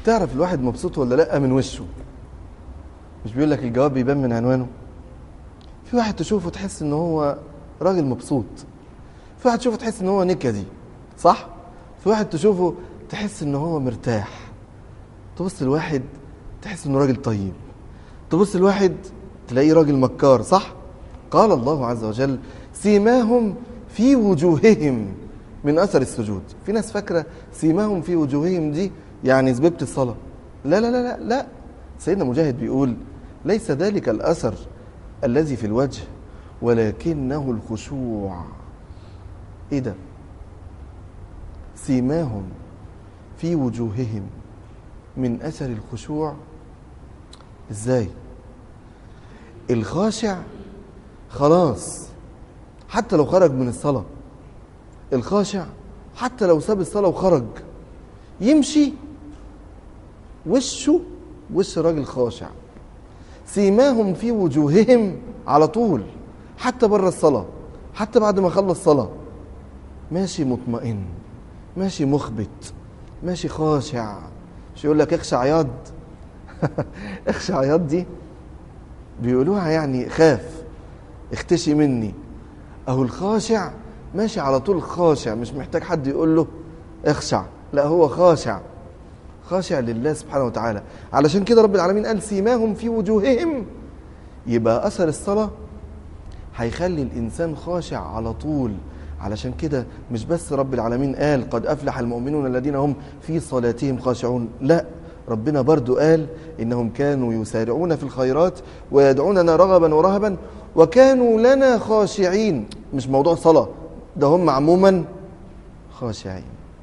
تعرف الواحد مبسوط ولا لا من وشه مش بيقول لك الجواب بيبان من عنوانه في واحد تشوفه تحس ان هو راجل مبسوط في واحد تشوفه تحس ان هو نكدي صح في واحد تشوفه تحس ان هو مرتاح تبص لواحد تحس انه راجل طيب تبص لواحد تلاقيه راجل مكار صح قال الله عز وجل سيماهم في وجوههم من اثر السجود في ناس فاكره سيماهم في وجوههم دي يعني زبيبه الصلاه لا لا لا لا لا سيدنا مجاهد بيقول ليس ذلك الاثر الذي في الوجه ولكنه الخشوع ايه ده سيماهم في وجوههم من اثر الخشوع ازاي الخاشع خلاص حتى لو خرج من الصلاه الخاشع حتى لو ساب الصلاه وخرج يمشي وشه وش راجل خاشع سيماهم في وجوههم على طول حتى بره الصلاه حتى بعد ما خلص صلاه ماشي مطمئن ماشي مخبت ماشي خاشع مش يقول لك اخشع عياض اخشع عياض دي بيقولوها يعني خاف اختشي مني اهو الخاشع ماشي على طول خاشع مش محتاج حد يقول له اخشع لا هو خاشع خاشع لله سبحانه وتعالى علشان كده رب العالمين قال سيماهم في وجوههم يبقى اثر الصلاه هيخلي الانسان خاشع على طول علشان كده مش بس رب العالمين قال قد افلح المؤمنون الذين هم في صلاتهم خاشعون لا ربنا برضو قال انهم كانوا يسارعون في الخيرات ويدعوننا رغبا ورهبا وكانوا لنا خاشعين مش موضوع صلاه ده هم عموما خاشعين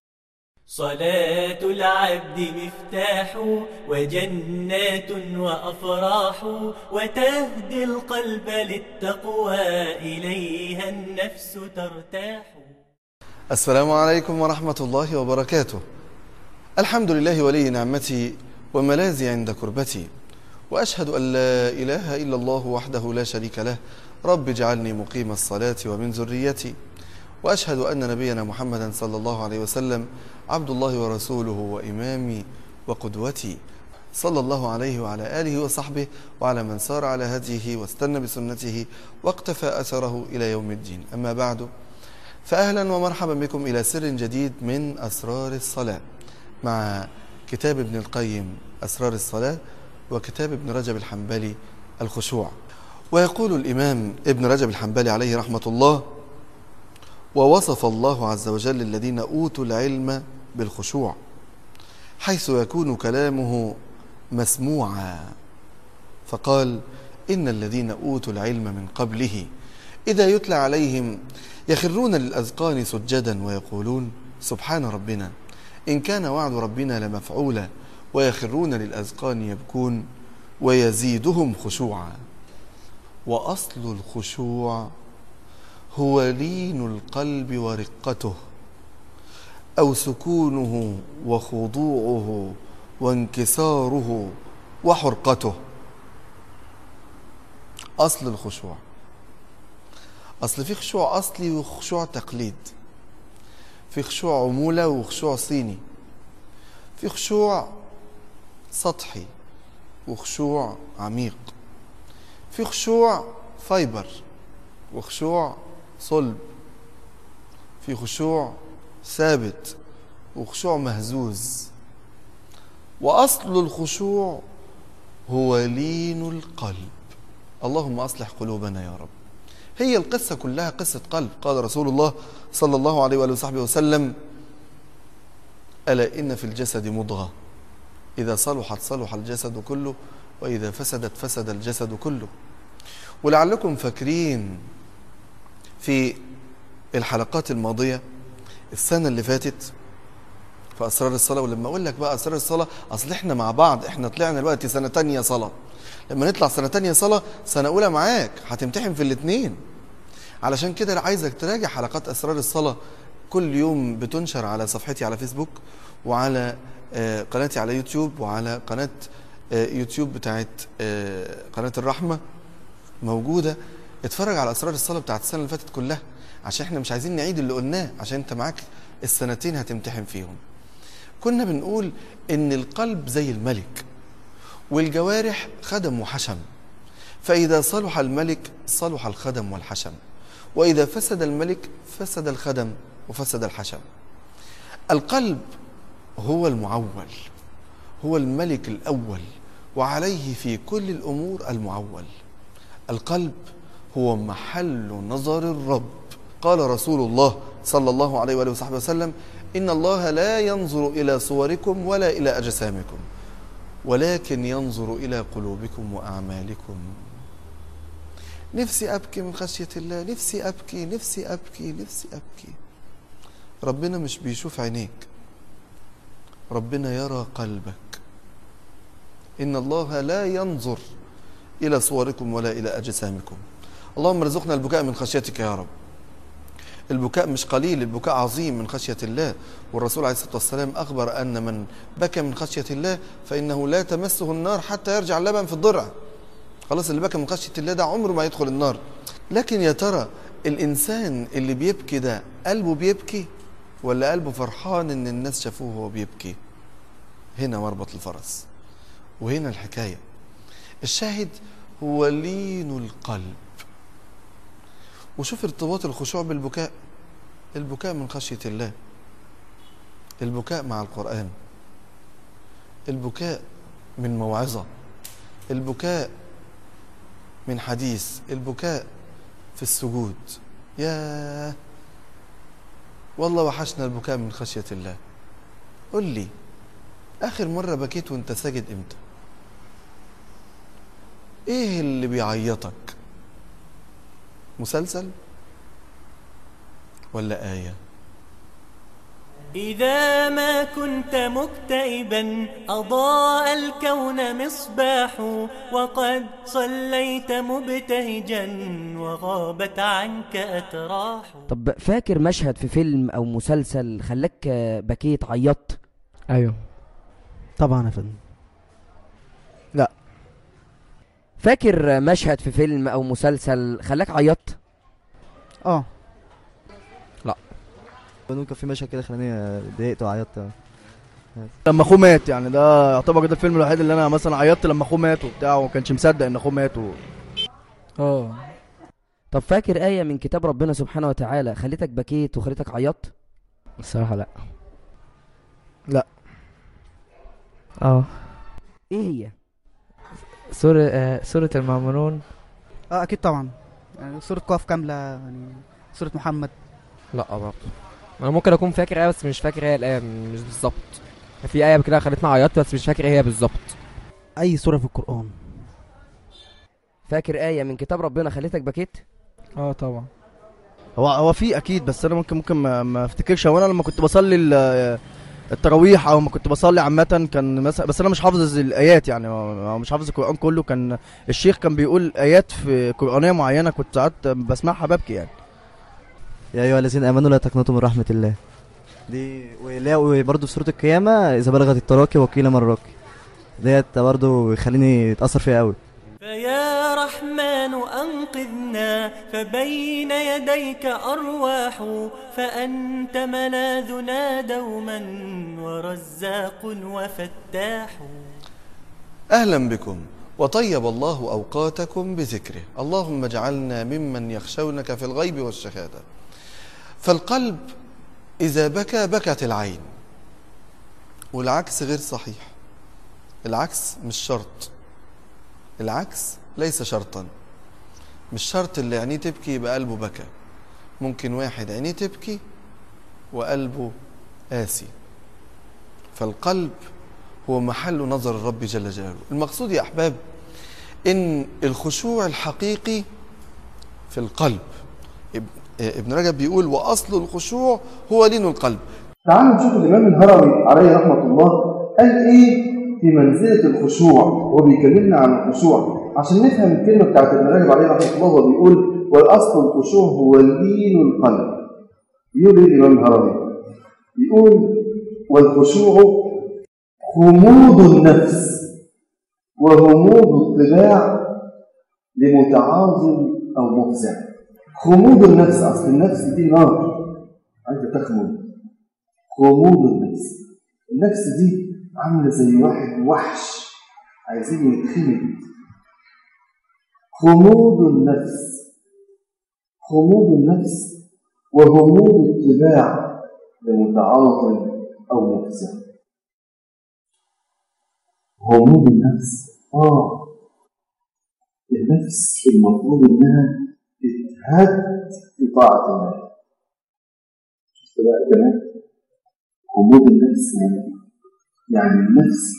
صلاة العبد مفتاح وجنات وأفراح وتهدي القلب للتقوى إليها النفس ترتاح السلام عليكم ورحمة الله وبركاته الحمد لله ولي نعمتي وملاذي عند كربتي وأشهد أن لا إله إلا الله وحده لا شريك له رب اجعلني مقيم الصلاة ومن ذريتي وأشهد أن نبينا محمدا صلى الله عليه وسلم عبد الله ورسوله وإمامي وقدوتي صلى الله عليه وعلى آله وصحبه وعلى من سار على هديه واستنى بسنته واقتفى أثره إلى يوم الدين أما بعد فأهلا ومرحبا بكم إلى سر جديد من أسرار الصلاة مع كتاب ابن القيم أسرار الصلاة وكتاب ابن رجب الحنبلي الخشوع ويقول الإمام ابن رجب الحنبلي عليه رحمة الله ووصف الله عز وجل الذين أوتوا العلم بالخشوع حيث يكون كلامه مسموعا فقال إن الذين أوتوا العلم من قبله إذا يتلى عليهم يخرون للأذقان سجدا ويقولون سبحان ربنا إن كان وعد ربنا لمفعولا ويخرون للأذقان يبكون ويزيدهم خشوعا وأصل الخشوع هو لين القلب ورقته او سكونه وخضوعه وانكساره وحرقته اصل الخشوع اصل في خشوع اصلي وخشوع تقليد في خشوع عموله وخشوع صيني في خشوع سطحي وخشوع عميق في خشوع فايبر وخشوع صلب في خشوع ثابت وخشوع مهزوز واصل الخشوع هو لين القلب اللهم اصلح قلوبنا يا رب هي القصه كلها قصه قلب قال رسول الله صلى الله عليه واله وصحبه وسلم الا ان في الجسد مضغه اذا صلحت صلح الجسد كله واذا فسدت فسد الجسد كله ولعلكم فاكرين في الحلقات الماضية السنة اللي فاتت في أسرار الصلاة ولما أقول لك بقى أسرار الصلاة أصل إحنا مع بعض إحنا طلعنا دلوقتي سنة تانية صلاة لما نطلع سنة تانية صلاة سنة أولى معاك هتمتحن في الاتنين علشان كده عايزك تراجع حلقات أسرار الصلاة كل يوم بتنشر على صفحتي على فيسبوك وعلى آه، قناتي على يوتيوب وعلى قناة آه، يوتيوب بتاعت آه، قناة الرحمة موجودة اتفرج على اسرار الصلاه بتاعت السنه اللي فاتت كلها عشان احنا مش عايزين نعيد اللي قلناه عشان انت معاك السنتين هتمتحن فيهم كنا بنقول إن القلب زي الملك والجوارح خدم وحشم فإذا صلح الملك صلح الخدم والحشم وإذا فسد الملك فسد الخدم وفسد الحشم القلب هو المعول هو الملك الأول وعليه في كل الأمور المعول القلب هو محل نظر الرب قال رسول الله صلى الله عليه وآله وصحبه وسلم إن الله لا ينظر إلى صوركم ولا إلى أجسامكم ولكن ينظر إلى قلوبكم وأعمالكم نفسي أبكي من خشية الله نفسي أبكي نفسي أبكي نفسي أبكي ربنا مش بيشوف عينيك ربنا يرى قلبك إن الله لا ينظر إلى صوركم ولا إلى أجسامكم اللهم ارزقنا البكاء من خشيتك يا رب البكاء مش قليل البكاء عظيم من خشية الله والرسول عليه الصلاة والسلام أخبر أن من بكى من خشية الله فإنه لا تمسه النار حتى يرجع اللبن في الضرع خلاص اللي بكى من خشية الله ده عمره ما يدخل النار لكن يا ترى الإنسان اللي بيبكي ده قلبه بيبكي ولا قلبه فرحان إن الناس شافوه وهو بيبكي هنا مربط الفرس وهنا الحكاية الشاهد هو لين القلب وشوف ارتباط الخشوع بالبكاء البكاء من خشية الله البكاء مع القرآن البكاء من موعظة البكاء من حديث البكاء في السجود يا والله وحشنا البكاء من خشية الله قل لي آخر مرة بكيت وانت ساجد امتى ايه اللي بيعيطك مسلسل ولا آية إذا ما كنت مكتئبا أضاء الكون مصباح وقد صليت مبتهجا وغابت عنك أتراح طب فاكر مشهد في فيلم او مسلسل خلاك آه، بكيت عيطت ايوه طبعا يا فندم فاكر مشهد في فيلم او مسلسل خلاك عيطت اه كان في مشهد كده خلاني اتضايقت وعيطت لما اخوه مات يعني ده يعتبر ده الفيلم الوحيد اللي انا مثلا عيطت لما اخوه مات وبتاع وما كانش مصدق ان اخوه مات و... اه طب فاكر آية من كتاب ربنا سبحانه وتعالى خليتك بكيت وخليتك عيطت الصراحه لا اه ايه هي سورة آه سورة المؤمنون اه اكيد طبعا يعني سورة قاف كاملة يعني سورة محمد لا برضه انا ممكن اكون فاكر ايه بس مش فاكر هي الايه مش بالظبط في ايه كده خلتني عيطت بس مش فاكر ايه هي بالظبط اي سورة في القرآن فاكر آية من كتاب ربنا خليتك بكيت اه طبعا هو هو في اكيد بس انا ممكن ممكن ما, ما افتكرش هو انا لما كنت بصلي ال- التراويح او ما كنت بصلي عامه كان مثلا بس انا مش حافظ الايات يعني هو مش حافظ القران كله كان الشيخ كان بيقول ايات في قرانيه معينه كنت ساعات بسمعها ببكي يعني يا ايها الذين امنوا لا تقنطوا من رحمه الله دي ولا وبرده في سوره القيامه اذا بلغت التراكي وقيل من راكي ديت برضه يخليني اتاثر فيها قوي فيا رحمن أنقذنا فبين يديك أرواح فأنت ملاذنا دوما ورزاق وفتاح أهلا بكم وطيب الله أوقاتكم بذكره اللهم اجعلنا ممن يخشونك في الغيب والشهادة فالقلب إذا بكى بكت العين والعكس غير صحيح العكس مش شرط العكس ليس شرطا مش شرط اللي عينيه تبكي يبقى قلبه بكى ممكن واحد عينيه تبكي وقلبه قاسي فالقلب هو محل نظر الرب جل جلاله المقصود يا أحباب إن الخشوع الحقيقي في القلب اب- ابن رجب بيقول وأصل الخشوع هو لين القلب تعالوا نشوف الإمام الهروي عليه رحمة الله قال إيه في منزلة الخشوع هو بيكلمنا عن الخشوع عشان نفهم الكلمة بتاعت ابن رجب عليه رحمة الله وهو بيقول والأصل الخشوع هو لين القلب بيقول إيه الإمام الهروي؟ بيقول والخشوع خمود النفس وغموض الطباع لمتعاظم أو مفزع خمود النفس أصل النفس دي نار عايزة تخمد غموض النفس النفس دي عاملة زي واحد وحش عايزين يتخنق خمود النفس خمود النفس وغموض اتباع لمتعاطي أو مفسد غموض النفس آه النفس المفروض إنها تتهد في طاعة الله شفت بقى كمان غموض النفس يعني يعني النفس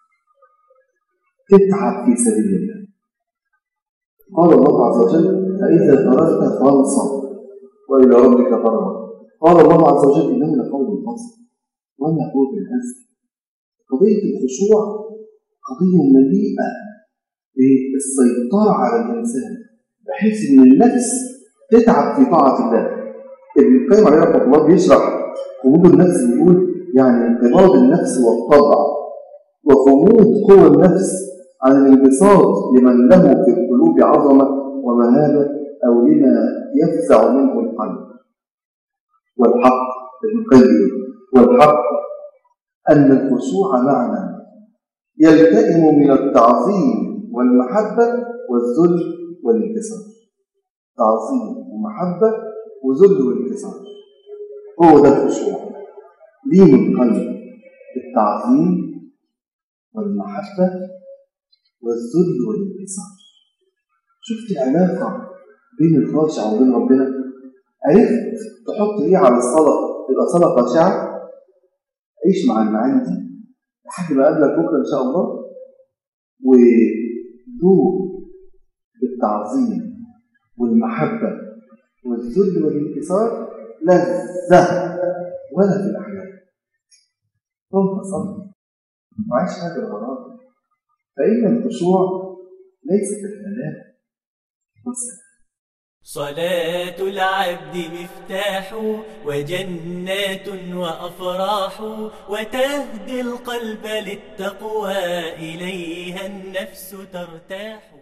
تتعب في سبيل الله قال الله عز وجل فإذا فرغت فانصب وإلى ربك فارغب قال الله عز وجل إنه لقول فصل وما هو بالهزل قضية الخشوع قضية مليئة بالسيطرة على الإنسان بحيث إن النفس تتعب في طاعة الله ابن القيم عليه رحمة الله بيشرح غموض النفس بيقول يعني انقباض النفس والطبع وغموض قوى النفس عن الانبساط لمن له في القلوب عظمة ومهابة أو لما يفزع منه القلب والحق ابن القيم والحق أن الخشوع معنى يلتئم من التعظيم والمحبة والذل والانكسار تعظيم ومحبة وذل وانكسار هو ده الخشوع لين القلب التعظيم والمحبة والذل والانكسار شفت العلاقة بين الخاشع وبين ربنا عرفت تحط ايه على الصلاة تبقى صلاة خاشعة عيش مع المعاني دي لحد ما اقابلك بكره ان شاء الله ودوق بالتعظيم والمحبة والذل والانكسار لذة ولا في الأحلام قم فصلي وعيش هذا الغرام فإن الخشوع ليس كالكلام بس صلاة العبد مفتاح وجنات وأفراح وتهدي القلب للتقوى إليها النفس ترتاح